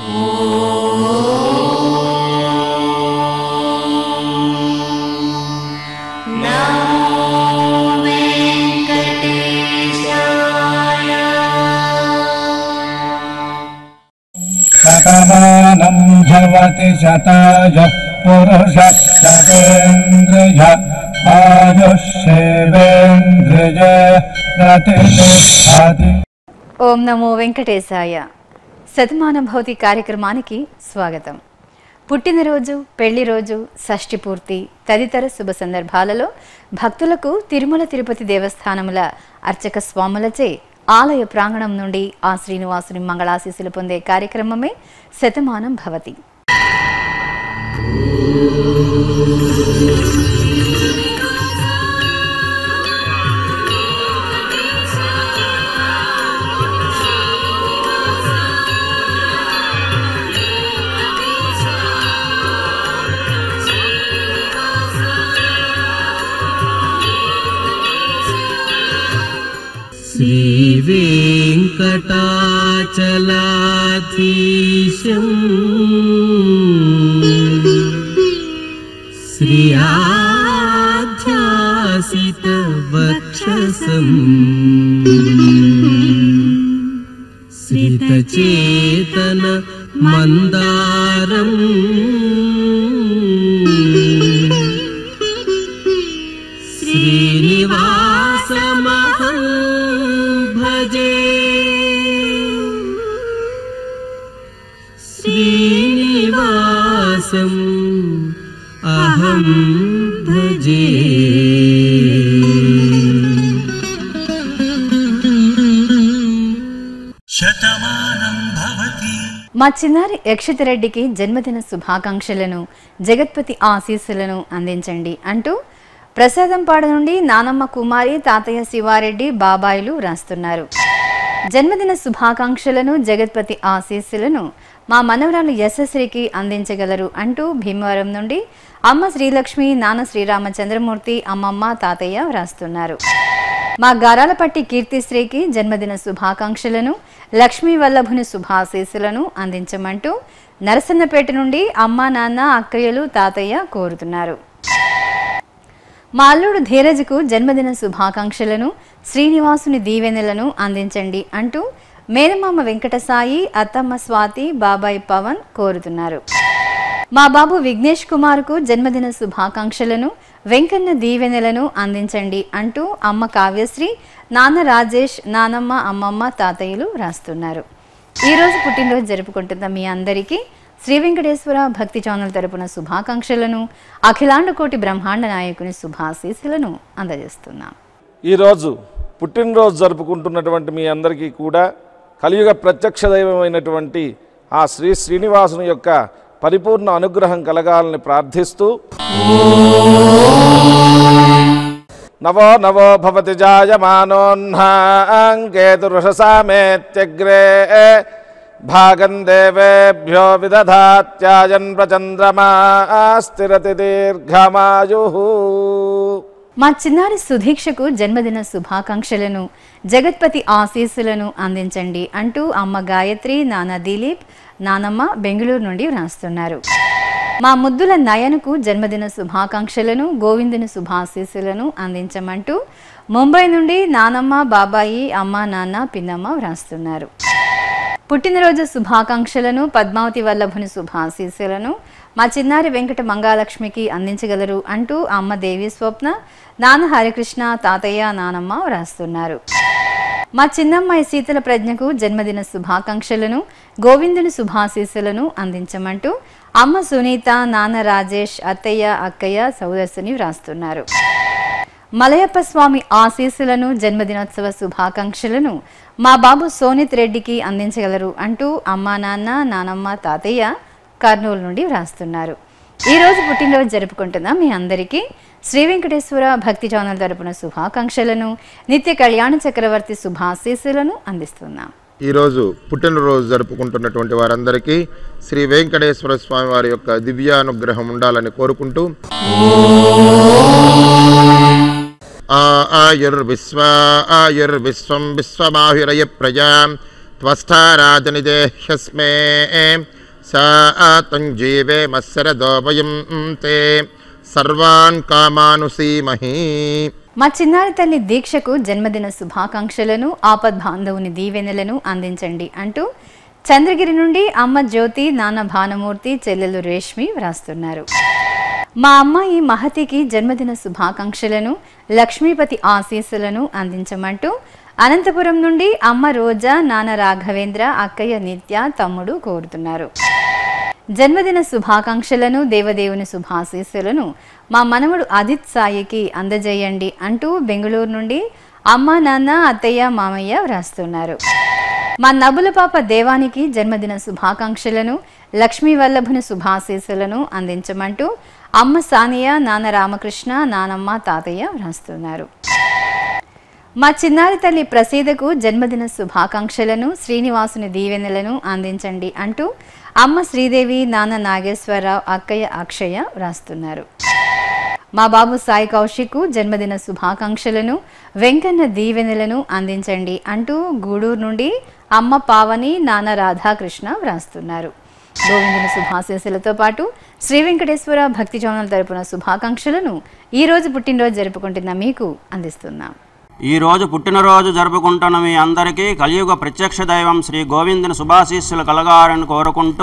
शतमानं भवति शताय पुरुष शतेन्द्रिय आयुष्येवेन्द्रिय प्रतिष्ठति ఓం నమో వెంకటేశాయ శతమాన భౌతి కార్యక్రమానికి స్వాగతం పుట్టినరోజు పెళ్లి రోజు షష్ఠి పూర్తి తదితర శుభ సందర్భాలలో భక్తులకు తిరుమల తిరుపతి దేవస్థానముల అర్చక స్వాములచే ఆలయ ప్రాంగణం నుండి ఆ శ్రీనివాసుని మంగళాశీసులు పొందే కార్యక్రమమే శతమానం భవతి श्रीवेङ्कटाचलाधीशम् श्रियाध्यासितवक्षसम् श्रितचेतन मन्दारम् श्रीनिवासमहं भजे श्रीनिवासम् अहं भजे మా చిన్నారి యక్షితిరెడ్డికి జన్మదిన శుభాకాంక్షలను జగత్పతి ఆశీస్సులను అందించండి అంటూ ప్రసాదంపాడు నుండి నానమ్మ కుమారి తాతయ్య శివారెడ్డి బాబాయిలు రాస్తున్నారు జన్మదిన శుభాకాంక్షలను జగత్పతి ఆశీస్సులను మా మనవరాలు యశస్వికి అందించగలరు అంటూ భీమవరం నుండి అమ్మ శ్రీలక్ష్మి నాన్న శ్రీరామచంద్రమూర్తి అమ్మమ్మ తాతయ్య వ్రాస్తున్నారు మా గారాలపట్టి కీర్తిశ్రీకి జన్మదిన శుభాకాంక్షలను లక్ష్మీ వల్లభుని శుభాశీస్సులను అందించమంటూ నరసన్నపేట నుండి అమ్మా నాన్న అక్కయ్యలు తాతయ్య కోరుతున్నారు మా అల్లుడు ధీరజ్కు జన్మదిన శుభాకాంక్షలను శ్రీనివాసుని దీవెనలను అందించండి అంటూ మేనమామ వెంకటసాయి అత్తమ్మ స్వాతి బాబాయ్ పవన్ కోరుతున్నారు మా బాబు విఘ్నేష్ కుమార్కు జన్మదిన శుభాకాంక్షలను వెంకన్న దీవెనలను అందించండి అంటూ అమ్మ కావ్యశ్రీ నాన్న రాజేష్ నానమ్మ అమ్మమ్మ తాతయ్యలు రాస్తున్నారు ఈ రోజు పుట్టినరోజు జరుపుకుంటున్న మీ అందరికీ శ్రీ వెంకటేశ్వర భక్తి ఛానల్ తరపున శుభాకాంక్షలను అఖిలాండ కోటి బ్రహ్మాండ నాయకుని శుభాశీస్సులను అందజేస్తున్నాం ఈరోజు పుట్టినరోజు జరుపుకుంటున్నటువంటి మీ అందరికీ కూడా కలియుగ ప్రత్యక్ష దైవమైనటువంటి ఆ శ్రీ శ్రీనివాసుని యొక్క పరిపూర్ణ అనుగ్రహం కలగాలని ప్రార్థిస్తూ నవో నవో భవతి జాయమానోన్హాంకేతురుషసామేత్యగ్రే భాగం దేవేభ్యో విదధాత్యాయన్ ప్రచంద్రమా స్థిరతి దీర్ఘమాయు మా చిన్నారి సుధీక్షకు జన్మదిన శుభాకాంక్షలను జగత్పతి ఆశీస్సులను అందించండి అంటూ అమ్మ గాయత్రి నాన్న దిలీప్ నానమ్మ బెంగళూరు నుండి వ్రాస్తున్నారు మా ముద్దుల నయనకు జన్మదిన శుభాకాంక్షలను గోవిందుని శుభాశీస్సులను అందించమంటూ ముంబై నుండి నానమ్మ బాబాయి అమ్మ నాన్న పిన్నమ్మ వ్రాస్తున్నారు పుట్టినరోజు శుభాకాంక్షలను పద్మావతి వల్లభుని శుభాశీస్సులను మా చిన్నారి వెంకట మంగాలక్ష్మికి అందించగలరు అంటూ అమ్మ దేవి స్వప్న నాన్న హరికృష్ణ తాతయ్య నానమ్మ వ్రాస్తున్నారు మా చిన్నమ్మాయి శీతల ప్రజ్ఞకు జన్మదిన శుభాకాంక్షలను గోవిందుని శుభాశీస్సులను అందించమంటూ అమ్మ సునీత నాన్న రాజేష్ అత్తయ్య అక్కయ్య సౌదర్శిని వ్రాస్తున్నారు మలయప్ప స్వామి ఆశీస్సులను జన్మదినోత్సవ శుభాకాంక్షలను మా బాబు సోనిత్ రెడ్డికి అందించగలరు అంటూ అమ్మా నాన్న నానమ్మ తాతయ్య కర్నూలు నుండి వ్రాస్తున్నారు ఈ రోజు పుట్టినరోజు జరుపుకుంటున్న మీ అందరికీ శ్రీ వెంకటేశ్వర భక్తి ఛానల్ తరపున శుభాకాంక్షలను నిత్య కళ్యాణ చక్రవర్తి శుభాశీస్సులను అందిస్తున్నాం ఈరోజు పుట్టినరోజు జరుపుకుంటున్నటువంటి వారందరికీ శ్రీ వెంకటేశ్వర స్వామి వారి యొక్క దివ్యానుగ్రహం ఉండాలని కోరుకుంటూ ఆ ఆయుర్విశ్వ ఆయుర్విశ్వం విశ్వమాహిరయ ప్రజా त्वस्थाराजनिदेह्यस्मे सा तञ्जीवे मत्सरदोपयं ते सर्वान् कामानुसीमहि మా చిన్నారి తల్లి దీక్షకు జన్మదిన శుభాకాంక్షలను ఆపద్ బాంధవుని దీవెనలను అందించండి అంటూ చంద్రగిరి నుండి అమ్మ జ్యోతి నాన్న భానుమూర్తి చెల్లెలు రేష్మి వ్రాస్తున్నారు మా అమ్మాయి మహతికి జన్మదిన శుభాకాంక్షలను లక్ష్మీపతి ఆశీస్సులను అందించమంటూ అనంతపురం నుండి అమ్మ రోజా నాన్న రాఘవేంద్ర అక్కయ్య నిత్య తమ్ముడు కోరుతున్నారు జన్మదిన శుభాకాంక్షలను దేవదేవుని శుభాశీస్సులను మా మనవడు అదిత్ సాయికి అందజేయండి అంటూ బెంగళూరు నుండి అమ్మ నాన్న అత్తయ్య మామయ్య వ్రాస్తున్నారు మా నబుల పాప దేవానికి జన్మదిన శుభాకాంక్షలను లక్ష్మీ వల్లభుని శుభాశీస్సులను అందించమంటూ అమ్మ సానియా నాన్న రామకృష్ణ నానమ్మ తాతయ్య వ్రాస్తున్నారు మా చిన్నారి తల్లి ప్రసీదకు జన్మదిన శుభాకాంక్షలను శ్రీనివాసుని దీవెనలను అందించండి అంటూ అమ్మ శ్రీదేవి నాన్న నాగేశ్వరరావు అక్కయ్య అక్షయ వ్రాస్తున్నారు మా బాబు సాయి కౌశిక్ జన్మదిన శుభాకాంక్షలను వెంకన్న దీవెనలను అందించండి అంటూ గూడూరు నుండి అమ్మ పావని నాన్న రాధాకృష్ణ వ్రాస్తున్నారు గోవిందుని శుభాశీస్సులతో పాటు శ్రీ వెంకటేశ్వర భక్తి చౌనల తరపున శుభాకాంక్షలను ఈ రోజు పుట్టినరోజు జరుపుకుంటున్న మీకు అందిస్తున్నాం ఈ రోజు పుట్టినరోజు జరుపుకుంటున్న మీ అందరికీ కలియుగ ప్రత్యక్ష దైవం శ్రీ గోవిందుని శుభాశీస్సులు కలగాలని కోరుకుంటూ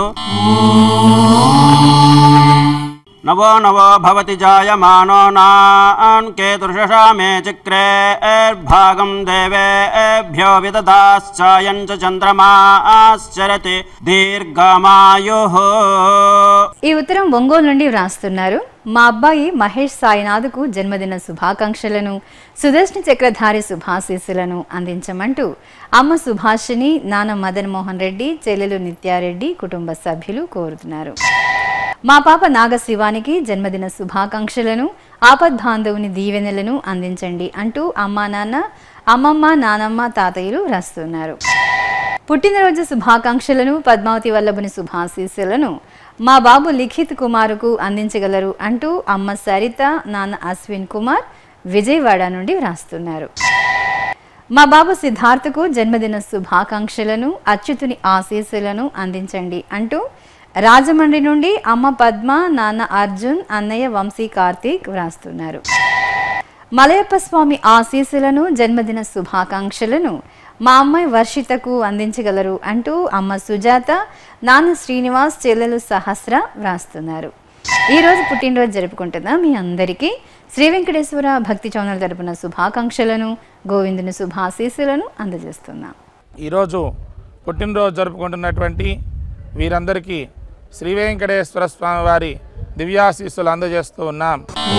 నవో నవో భవతి జాయమానో నాన్ కేతుర్షషా మే చక్రే భాగం దేవేభ్యో విదదాశ్చాయం చ చంద్రమాశ్చరతి దీర్ఘమాయు ఈ ఉత్తరం ఒంగోలు నుండి వ్రాస్తున్నారు మా అబ్బాయి మహేష్ సాయినాథ్కు జన్మదిన శుభాకాంక్షలను సుదర్శన చక్రధారి శుభాశీస్సులను అందించమంటూ అమ్మ సుభాషిని నాన్న మదన్ మోహన్ రెడ్డి చెల్లెలు నిత్యారెడ్డి కుటుంబ సభ్యులు కోరుతున్నారు మా పాప నాగశివానికి జన్మదిన శుభాకాంక్షలను ఆపద్బాంధవుని దీవెనలను అందించండి అంటూ అమ్మా నాన్న అమ్మమ్మ నానమ్మ తాతయ్యలు వ్రాస్తున్నారు పుట్టినరోజు శుభాకాంక్షలను పద్మావతి వల్లభుని శుభాశీస్సులను మా బాబు లిఖిత్ కుమారుకు అందించగలరు అంటూ అమ్మ సరిత నాన్న అశ్విన్ కుమార్ విజయవాడ నుండి వ్రాస్తున్నారు మా బాబు సిద్ధార్థకు జన్మదిన శుభాకాంక్షలను అచ్యుతుని ఆశీస్సులను అందించండి అంటూ రాజమండ్రి నుండి అమ్మ పద్మ నాన్న అర్జున్ అన్నయ్య వంశీ కార్తీక్ వ్రాస్తున్నారు మలయప్ప స్వామి ఆశీస్సులను జన్మదిన శుభాకాంక్షలను మా అమ్మాయి వర్షితకు అందించగలరు అంటూ అమ్మ సుజాత నాన్న శ్రీనివాస్ చెల్లెలు సహస్ర వ్రాస్తున్నారు ఈ రోజు పుట్టినరోజు జరుపుకుంటున్న మీ అందరికీ శ్రీ వెంకటేశ్వర భక్తి చౌనల్ తరపున శుభాకాంక్షలను గోవిందుని శుభాశీస్సులను అందజేస్తున్నాం ఈరోజు పుట్టినరోజు జరుపుకుంటున్నటువంటి వీరందరికీ శ్రీ వెంకటేశ్వర స్వామి వారి దివ్యాశీస్సులు అందజేస్తూ ఉన్నాం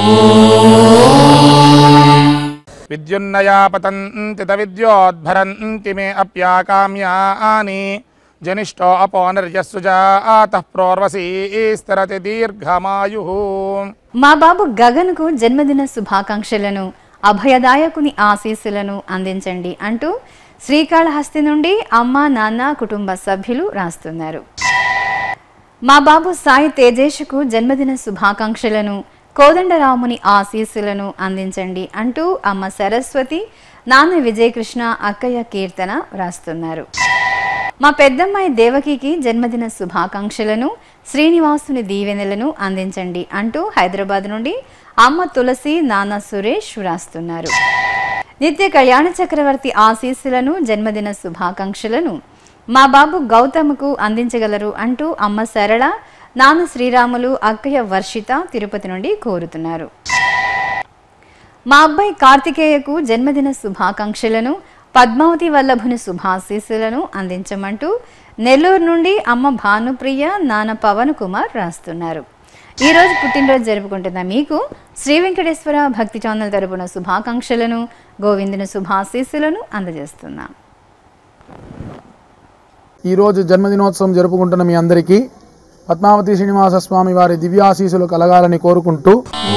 విద్యున్నయా పతంతి విద్యోద్భరంతి మే అప్యాకామ్యాని జనిష్టో అపోనర్యస్సుజాత ప్రోర్వసీస్తరతి దీర్ఘమాయు మా బాబు గగన్కు జన్మదిన శుభాకాంక్షలను అభయదాయకుని ఆశీస్సులను అందించండి అంటూ శ్రీకాళహస్తి నుండి అమ్మ నాన్న కుటుంబ సభ్యులు రాస్తున్నారు మా బాబు సాయి తేజేష్కు జన్మదిన శుభాకాంక్షలను కోదండరాముని ఆశీస్సులను అందించండి అంటూ అమ్మ సరస్వతి నాన్న విజయకృష్ణ అక్కయ్య కీర్తన వ్రాస్తున్నారు మా పెద్దమ్మాయి దేవకికి జన్మదిన శుభాకాంక్షలను శ్రీనివాసుని దీవెనలను అందించండి అంటూ హైదరాబాద్ నుండి అమ్మ తులసి నాన్న సురేష్ వ్రాస్తున్నారు నిత్య కళ్యాణ చక్రవర్తి ఆశీస్సులను జన్మదిన శుభాకాంక్షలను మా బాబు గౌతమ్కు అందించగలరు అంటూ అమ్మ సరళ నాన్న శ్రీరాములు అక్కయ్య వర్షిత తిరుపతి నుండి కోరుతున్నారు మా అబ్బాయి కార్తికేయకు జన్మదిన శుభాకాంక్షలను పద్మావతి వల్లభుని శుభాశీస్సులను అందించమంటూ నెల్లూరు నుండి అమ్మ భానుప్రియ నాన్న పవన్ కుమార్ రాస్తున్నారు ఈ రోజు పుట్టినరోజు జరుపుకుంటున్న మీకు శ్రీ వెంకటేశ్వర భక్తి ఛానల్ తరపున శుభాకాంక్షలను గోవిందుని శుభాశీస్సులను అందజేస్తున్నాం ఈరోజు జన్మదినోత్సవం జరుపుకుంటున్న మీ అందరికీ పద్మావతి శ్రీనివాస స్వామి వారి దివ్యాశీసులు కలగాలని కోరుకుంటూ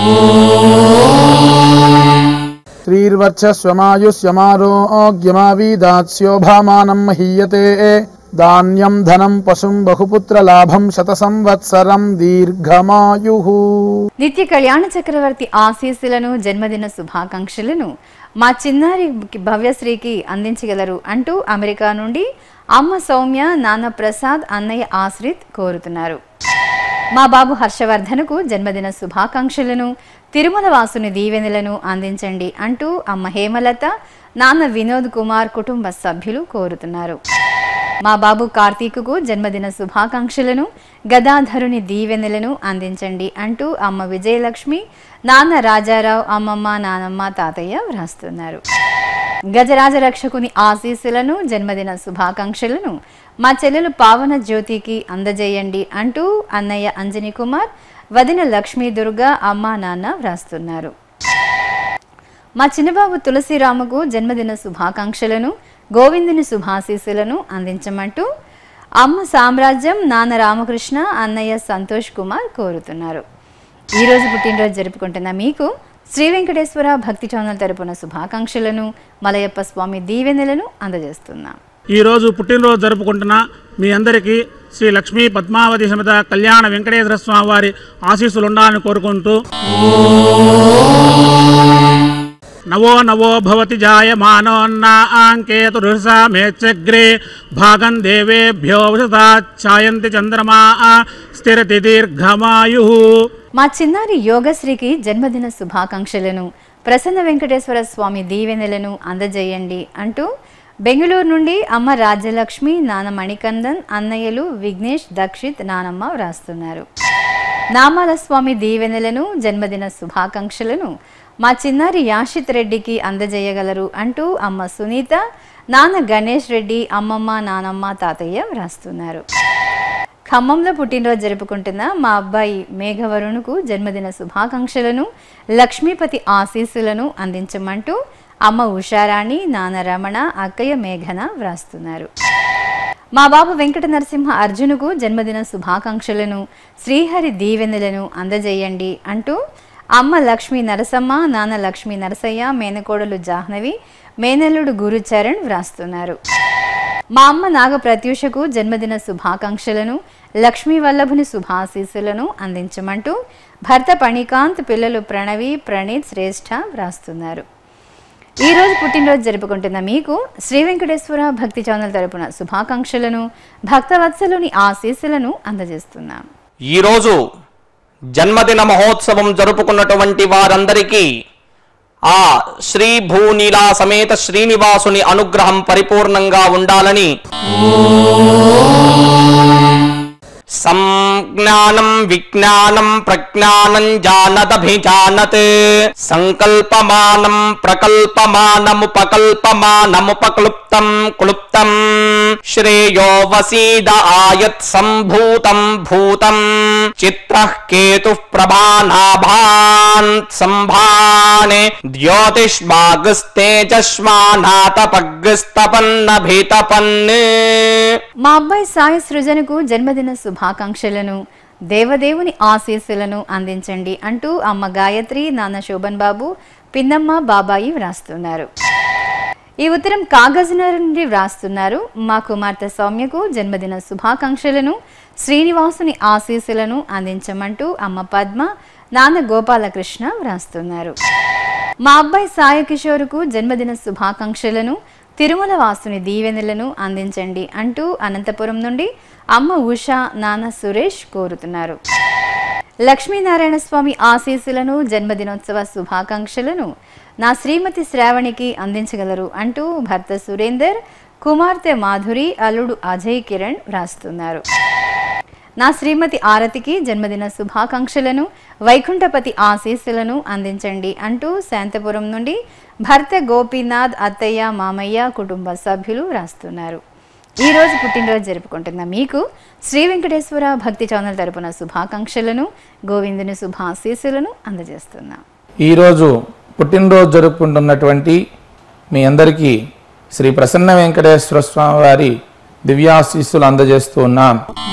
శ్రీర్వర్చస్వమాయుష్యమారోగ్యమావీదాస్యోభామానం మహీయతే ధాన్యం ధనం పశుం బహుపుత్ర లాభం శత సంవత్సరం దీర్ఘమాయు నిత్య కళ్యాణ చక్రవర్తి ఆశీస్సులను జన్మదిన శుభాకాంక్షలను మా చిన్నారి భవ్యశ్రీకి అందించగలరు అంటూ అమెరికా నుండి అమ్మ సౌమ్య నాన్న ప్రసాద్ అన్నయ్య ఆశ్రిత్ కోరుతున్నారు మా బాబు హర్షవర్ధన్కు జన్మదిన శుభాకాంక్షలను తిరుమల వాసుని దీవెనలను అందించండి అంటూ అమ్మ హేమలత నాన్న వినోద్ కుమార్ కుటుంబ సభ్యులు కోరుతున్నారు మా బాబు కార్తీకుకు జన్మదిన శుభాకాంక్షలను గదాధరుని దీవెనలను అందించండి అంటూ అమ్మ విజయలక్ష్మి నాన్న రాజారావు అమ్మమ్మ నానమ్మ తాతయ్య వ్రాస్తున్నారు గజరాజ రక్షకుని ఆశీస్సులను జన్మదిన శుభాకాంక్షలను మా చెల్లెలు పావన జ్యోతికి అందజేయండి అంటూ అన్నయ్య అంజని కుమార్ వదిన లక్ష్మీ దుర్గా అమ్మ నాన్న వ్రాస్తున్నారు మా చిన్నబాబు తులసిరాముకు జన్మదిన శుభాకాంక్షలను గోవిందుని శుభాశీస్సులను అందించమంటూ అమ్మ సామ్రాజ్యం నాన్న రామకృష్ణ అన్నయ్య సంతోష్ కుమార్ కోరుతున్నారు ఈరోజు పుట్టినరోజు జరుపుకుంటున్న మీకు శ్రీ వెంకటేశ్వర భక్తి ఛానల్ తరపున శుభాకాంక్షలను మలయప్ప స్వామి దీవెనలను అందజేస్తున్నాం ఈరోజు పుట్టినరోజు జరుపుకుంటున్న మీ అందరికీ శ్రీ లక్ష్మీ పద్మావతి సమేత కళ్యాణ వెంకటేశ్వర స్వామి వారి ఆశీస్సులు ఉండాలని కోరుకుంటూ నవో నవో భవతి జాయమానోన్నాంకేతురుషా మేచ్చగ్రే భాగం దేవేభ్యో వసతా ఛాయంతి చంద్రమా స్థిరతి దీర్ఘమాయు మా చిన్నారి యోగశ్రీకి జన్మదిన శుభాకాంక్షలను ప్రసన్న వెంకటేశ్వర స్వామి దీవెనలను అందజేయండి అంటూ బెంగళూరు నుండి అమ్మ రాజ్యలక్ష్మి నాన్న మణికందన్ అన్నయ్యలు విఘ్నేష్ దక్షిత్ నానమ్మ వ్రాస్తున్నారు నామాల స్వామి దీవెనలను జన్మదిన శుభాకాంక్షలను మా చిన్నారి యాషిత్ రెడ్డికి అందజేయగలరు అంటూ అమ్మ సునీత నాన్న గణేష్ రెడ్డి అమ్మమ్మ నానమ్మ తాతయ్య వ్రాస్తున్నారు ఖమ్మంలో పుట్టినరోజు జరుపుకుంటున్న మా అబ్బాయి మేఘవరుణుకు జన్మదిన శుభాకాంక్షలను లక్ష్మీపతి ఆశీస్సులను అందించమంటూ అమ్మ ఉషారాణి నాన్న రమణ అక్కయ్య మేఘన వ్రాస్తున్నారు మా బాబు వెంకట నరసింహ అర్జునుకు జన్మదిన శుభాకాంక్షలను శ్రీహరి దీవెనలను అందజేయండి అంటూ అమ్మ లక్ష్మీ నరసమ్మ నాన్న లక్ష్మీ నరసయ్య మేనకోడలు జాహ్నవి మేనల్లుడు గురుచరణ్ వ్రాస్తున్నారు మా అమ్మ నాగ ప్రత్యూషకు జన్మదిన శుభాకాంక్షలను లక్ష్మీ వల్లభుని శుభాశీస్సులను అందించమంటూ భర్త పణికాంత్ పిల్లలు ప్రణవి ప్రణీత్ శ్రేష్ఠ వ్రాస్తున్నారు ఈ రోజు పుట్టినరోజు జరుపుకుంటున్న మీకు శ్రీ వెంకటేశ్వర భక్తి ఛానల్ తరపున శుభాకాంక్షలను భక్తవత్సలుని ఆశీస్సులను అందజేస్తున్నాం ఈరోజు జన్మదిన మహోత్సవం జరుపుకున్నటువంటి వారందరికీ ఆ శ్రీ భూనీలా సమేత శ్రీనివాసుని అనుగ్రహం పరిపూర్ణంగా ఉండాలని సంజ్ఞానం విజ్ఞానం ప్రజ్ఞానం జానదభిజానత్ సంకల్పమానం ప్రకల్పమానముపకల్పమానముపక్లుప్తం క్లుప్తం శ్రేయో వసీద ఆయత్ సంభూతం భూతం చిత్ర కేతు ప్రభానాభాన్ సంభానే ద్యోతిష్మాగస్తేజస్మానాతపగ్స్తపన్నభితపన్ మా అబ్బాయి సాయి సృజనకు జన్మదిన శుభాకాంక్షలను దేవదేవుని ఆశీస్సులను అందించండి అంటూ అమ్మ గాయత్రి నాన్న శోభన్ బాబు పిన్నమ్మ బాబాయి వ్రాస్తున్నారు ఈ ఉత్తరం కాగజ్నగర్ నుండి వ్రాస్తున్నారు మా కుమార్తె సౌమ్యకు జన్మదిన శుభాకాంక్షలను శ్రీనివాసుని ఆశీస్సులను అందించమంటూ అమ్మ పద్మ నాన్న గోపాలకృష్ణ వ్రాస్తున్నారు మా అబ్బాయి సాయి కిషోర్కు జన్మదిన శుభాకాంక్షలను తిరుమల వాసుని దీవెనలను అందించండి అంటూ అనంతపురం నుండి అమ్మ ఉష నాన్న సురేష్ కోరుతున్నారు లక్ష్మీనారాయణ స్వామి ఆశీస్సులను జన్మదినోత్సవ శుభాకాంక్షలను నా శ్రీమతి శ్రావణికి అందించగలరు అంటూ భర్త సురేందర్ కుమార్తె మాధురి అల్లుడు అజయ్ కిరణ్ వ్రాస్తున్నారు నా శ్రీమతి ఆరతికి జన్మదిన శుభాకాంక్షలను వైకుంఠపతి ఆశీస్సులను అందించండి అంటూ శాంతపురం నుండి భర్త గోపీనాథ్ అత్తయ్య మామయ్య కుటుంబ సభ్యులు రాస్తున్నారు ఈ రోజు పుట్టినరోజు జరుపుకుంటున్న మీకు శ్రీ వెంకటేశ్వర భక్తి ఛానల్ తరపున శుభాకాంక్షలను గోవిందుని శుభాశీస్సులను అందజేస్తున్నాం ఈరోజు పుట్టినరోజు జరుపుకుంటున్నటువంటి మీ అందరికీ శ్రీ ప్రసన్న వెంకటేశ్వర స్వామి వారి దివ్యాశీస్సులు అందజేస్తూ ఉన్నాం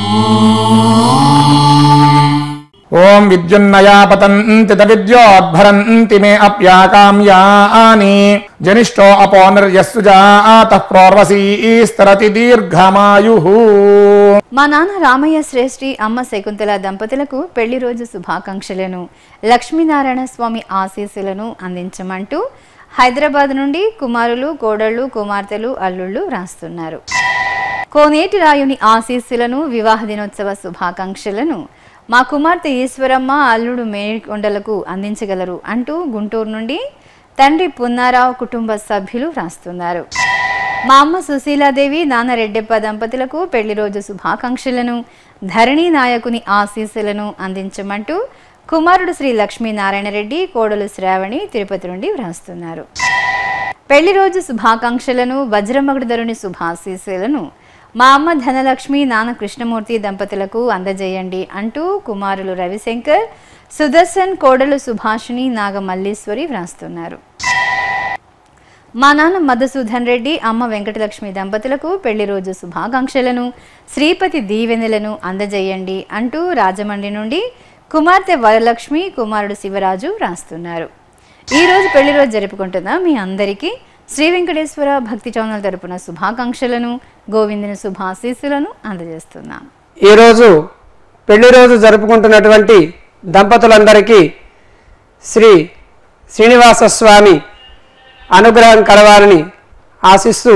ఓం విద్యున్నయా పతంతి విద్యోద్భరంతి మే అప్యాకామ్యాని జనిష్టో అపోనర్యస్సు జాత ప్రోర్వసీస్తరతి దీర్ఘమాయు మా నాన్న రామయ్య శ్రేష్ఠి అమ్మ శకుంతల దంపతులకు పెళ్లి రోజు శుభాకాంక్షలను లక్ష్మీనారాయణ స్వామి ఆశీస్సులను అందించమంటూ హైదరాబాద్ నుండి కుమారులు కోడళ్ళు కుమార్తెలు అల్లుళ్ళు రాస్తున్నారు కోనేటి రాయుని ఆశీస్సులను వివాహ దినోత్సవ శుభాకాంక్షలను మా కుమార్తె ఈశ్వరమ్మ అల్లుడు మేడికొండలకు అందించగలరు అంటూ గుంటూరు నుండి తండ్రి పున్నారావు కుటుంబ సభ్యులు వ్రాస్తున్నారు మా అమ్మ సుశీలాదేవి నాన్న రెడ్డెప్ప దంపతులకు పెళ్లి రోజు శుభాకాంక్షలను ధరణి నాయకుని ఆశీస్సులను అందించమంటూ కుమారుడు శ్రీ లక్ష్మీనారాయణ రెడ్డి కోడలు శ్రావణి తిరుపతి నుండి వ్రాస్తున్నారు పెళ్లి రోజు శుభాకాంక్షలను వజ్రమగుడధరుని శుభాశీస్సులను మా అమ్మ ధనలక్ష్మి నాన్న కృష్ణమూర్తి దంపతులకు అందజేయండి అంటూ కుమారులు రవిశంకర్ సుదర్శన్ కోడలు సుభాషిణి నాగమల్లీశ్వరి వ్రాస్తున్నారు మా నాన్న మధుసూదన్ రెడ్డి అమ్మ వెంకటలక్ష్మి దంపతులకు పెళ్లి రోజు శుభాకాంక్షలను శ్రీపతి దీవెనలను అందజేయండి అంటూ రాజమండ్రి నుండి కుమార్తె వరలక్ష్మి కుమారుడు శివరాజు రాస్తున్నారు ఈ రోజు పెళ్లి రోజు జరుపుకుంటున్న మీ అందరికీ శ్రీ వెంకటేశ్వర భక్తి ఛానల్ తరపున శుభాకాంక్షలను గోవిందుని శుభాశీస్సులను అందజేస్తున్నాం ఈరోజు పెళ్లి రోజు జరుపుకుంటున్నటువంటి దంపతులందరికీ శ్రీ శ్రీనివాస స్వామి అనుగ్రహం కలవాలని ఆశిస్తూ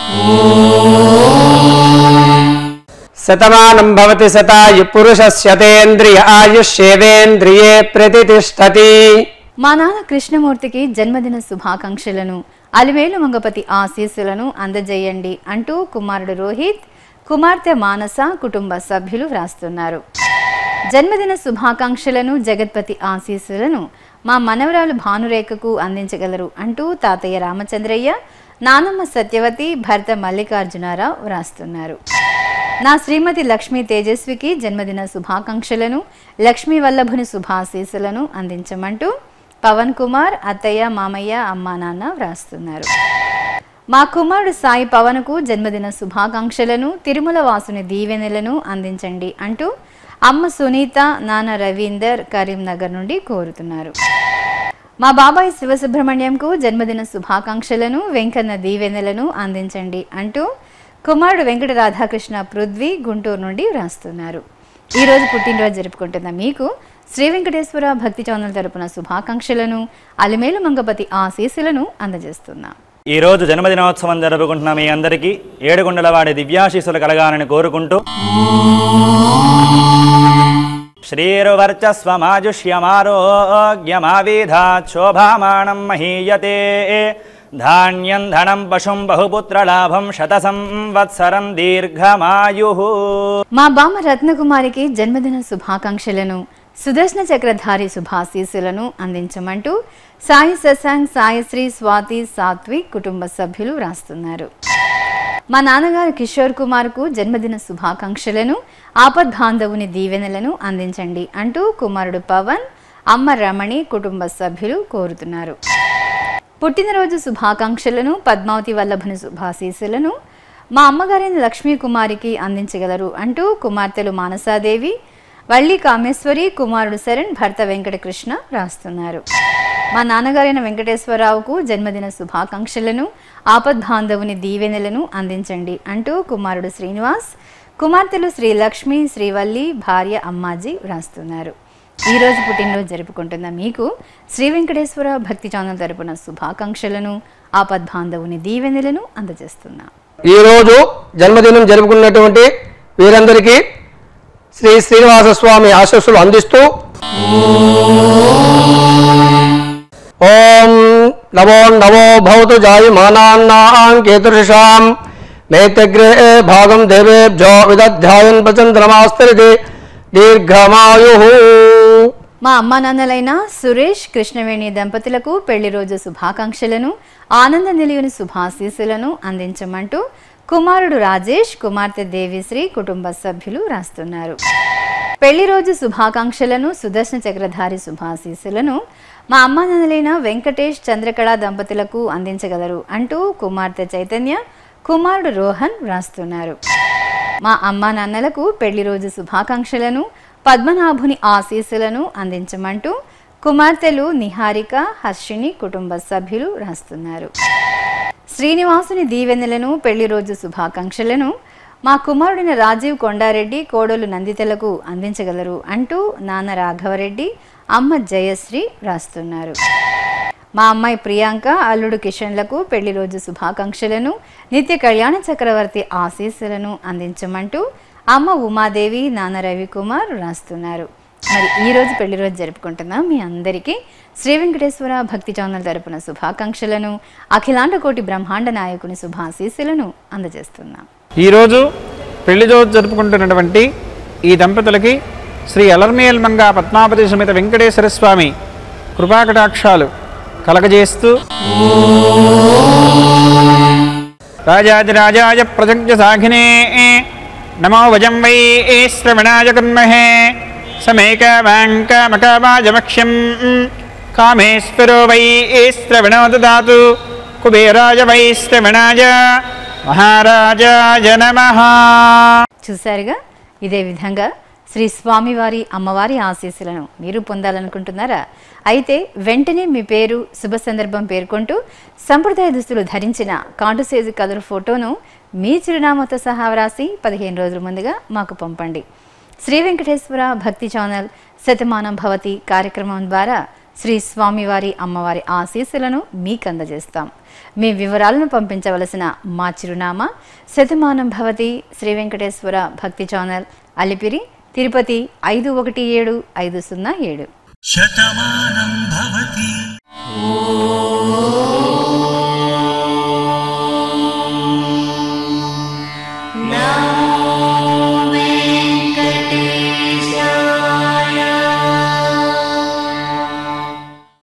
శతమానం భవతి శతాయు పురుష శతేంద్రియ ఆయుష్యేవేంద్రియే ప్రతిష్టతి మా నాన్న కృష్ణమూర్తికి జన్మదిన శుభాకాంక్షలను అలివేలు మంగపతి ఆశీస్సులను అందజేయండి అంటూ కుమారుడు రోహిత్ కుమార్తె మానస కుటుంబ సభ్యులు వ్రాస్తున్నారు జన్మదిన శుభాకాంక్షలను జగత్పతి ఆశీస్సులను మా మనవరాలు భానురేఖకు అందించగలరు అంటూ తాతయ్య రామచంద్రయ్య నానమ్మ సత్యవతి భర్త మల్లికార్జునారావు వ్రాస్తున్నారు నా శ్రీమతి లక్ష్మీ తేజస్వికి జన్మదిన శుభాకాంక్షలను లక్ష్మీ వల్లభుని శుభాశీస్సులను అందించమంటూ పవన్ కుమార్ అత్తయ్య మామయ్య అమ్మా నాన్న వ్రాస్తున్నారు మా కుమారుడు సాయి పవన్కు జన్మదిన శుభాకాంక్షలను తిరుమల వాసుని దీవెనలను అందించండి అంటూ అమ్మ సునీత నాన్న రవీందర్ కరీంనగర్ నుండి కోరుతున్నారు మా బాబాయ్ శివసుబ్రహ్మణ్యంకు జన్మదిన శుభాకాంక్షలను వెంకన్న దీవెనలను అందించండి అంటూ కుమారుడు వెంకట రాధాకృష్ణ పృథ్వీ గుంటూరు నుండి వ్రాస్తున్నారు ఈ రోజు పుట్టినరోజు జరుపుకుంటున్న మీకు శ్రీ వెంకటేశ్వర భక్తి ఛానల్ తరపున శుభాకాంక్షలను అలిమేలు మంగపతి ఆశీస్సులను అందజేస్తున్నాం ఈ రోజు జన్మదినోత్సవం జరుపుకుంటున్న మీ అందరికీ ఏడుగుండలవాడి దివ్యాశీస్సులు కలగాలని కోరుకుంటూ శ్రీరువర్చస్వమాజుష్యమారోగ్యమావిధాత్ శోభామానం మహీయతే ధాన్యం ధనం పశుం బహుపుత్రలాభం శత సంవత్సరం దీర్ఘమాయు మా బామ్మ రత్నకుమారికి జన్మదిన శుభాకాంక్షలను సుదర్శన చక్రధారి శుభాశీస్సులను అందించమంటూ సాయి శశాంక్ సాయశ్రీ స్వాతి సాత్విక్ కుటుంబ సభ్యులు వ్రాస్తున్నారు మా నాన్నగారు కిషోర్ కుమార్కు జన్మదిన శుభాకాంక్షలను ఆపద్బాంధవుని దీవెనలను అందించండి అంటూ కుమారుడు పవన్ అమ్మ రమణి కుటుంబ సభ్యులు కోరుతున్నారు పుట్టినరోజు శుభాకాంక్షలను పద్మావతి వల్లభుని శుభాశీస్సులను మా అమ్మగారైన లక్ష్మీ కుమారికి అందించగలరు అంటూ కుమార్తెలు మానసాదేవి వల్లి కామేశ్వరి కుమారుడు శరణ్ భర్త వెంకటకృష్ణ రాస్తున్నారు మా నాన్నగారైన వెంకటేశ్వరరావుకు జన్మదిన శుభాకాంక్షలను ఆపద్బాంధవుని దీవెనలను అందించండి అంటూ కుమారుడు శ్రీనివాస్ కుమార్తెలు శ్రీ లక్ష్మి శ్రీవల్లి భార్య అమ్మాజీ వ్రాస్తున్నారు ఈ రోజు పుట్టినరోజు జరుపుకుంటున్న మీకు శ్రీ వెంకటేశ్వర భక్తి ఛానల్ తరపున శుభాకాంక్షలను ఆపద్బాంధవుని దీవెనలను అందజేస్తున్నాం ఈరోజు జన్మదినం జరుపుకున్నటువంటి వీరందరికీ శ్రీ శ్రీనివాస స్వామి ఆశస్సులు అందిస్తూ ఓం నమో నమో భవతు జాయమానాన్నాం కేతుషాం నైతగ్రే భాగం దేవేభ్యో విదధ్యాయన్ ప్రచంద్రమాస్తరిది దీర్ఘమాయు మా అమ్మా నాన్నలైన సురేష్ కృష్ణవేణి దంపతులకు పెళ్లి రోజు శుభాకాంక్షలను ఆనంద నిలయని శుభాశీస్సులను అందించమంటూ కుమారుడు రాజేష్ కుమార్తె దేవిశ్రీ కుటుంబ సభ్యులు రాస్తున్నారు పెళ్లి రోజు శుభాకాంక్షలను సుదర్శన చక్రధారి శుభాశీస్సులను మా అమ్మా నాన్నలైన వెంకటేష్ చంద్రకళ దంపతులకు అందించగలరు అంటూ కుమార్తె చైతన్య కుమారుడు రోహన్ వ్రాస్తున్నారు మా అమ్మా నాన్నలకు పెళ్లి రోజు శుభాకాంక్షలను పద్మనాభుని ఆశీస్సులను అందించమంటూ కుమార్తెలు నిహారిక హర్షిని కుటుంబ సభ్యులు రాస్తున్నారు శ్రీనివాసుని దీవెనలను పెళ్లి రోజు శుభాకాంక్షలను మా కుమారుడైన రాజీవ్ కొండారెడ్డి కోడలు నందితలకు అందించగలరు అంటూ నాన్న రాఘవరెడ్డి అమ్మ జయశ్రీ రాస్తున్నారు మా అమ్మాయి ప్రియాంక అల్లుడు కిషన్లకు పెళ్లి రోజు శుభాకాంక్షలను నిత్య కళ్యాణ చక్రవర్తి ఆశీస్సులను అందించమంటూ అమ్మ ఉమాదేవి నాన్న రవికుమార్ రాస్తున్నారు మరి ఈ రోజు పెళ్లి రోజు జరుపుకుంటున్న మీ అందరికీ శ్రీ వెంకటేశ్వర భక్తి ఛానల్ తరపున శుభాకాంక్షలను అఖిలాండ కోటి బ్రహ్మాండ నాయకుని శుభాశీస్సులను అందజేస్తున్నాం ఈరోజు పెళ్లి రోజు జరుపుకుంటున్నటువంటి ఈ దంపతులకి శ్రీ అలర్మేల్మంగా పద్మావతి సమేత వెంకటేశ్వర స్వామి కృపాకటాక్షాలు కలగజేస్తూ రాజాదిరాజాయ ప్రజజ్ఞ సాఘినే నమో వజం వై శ్రవణాయ కన్మహే సమేకమాంకమకమాజమక్ష్యం కామేశ్వరో వై శ్రవణో దదాతు కుబేరాయ వై శ్రవణాయ మహారాజాయ నమః చూశారుగా ఇదే విధంగా శ్రీ స్వామివారి అమ్మవారి ఆశీస్సులను మీరు పొందాలనుకుంటున్నారా అయితే వెంటనే మీ పేరు శుభ సందర్భం పేర్కొంటూ సంప్రదాయ దుస్తులు ధరించిన కాంటుసేజు కలర్ ఫోటోను మీ చిరునామాతో సహా వ్రాసి పదిహేను రోజుల ముందుగా మాకు పంపండి శ్రీ వెంకటేశ్వర భక్తి ఛానల్ శతమానం భవతి కార్యక్రమం ద్వారా శ్రీ స్వామివారి అమ్మవారి ఆశీస్సులను మీకు అందజేస్తాం మీ వివరాలను పంపించవలసిన మా చిరునామా శతమానం భవతి శ్రీ వెంకటేశ్వర భక్తి ఛానల్ అలిపిరి తిరుపతి ఐదు ఒకటి ఏడు ఐదు సున్నా ఏడు శతమానం భవతి ఓ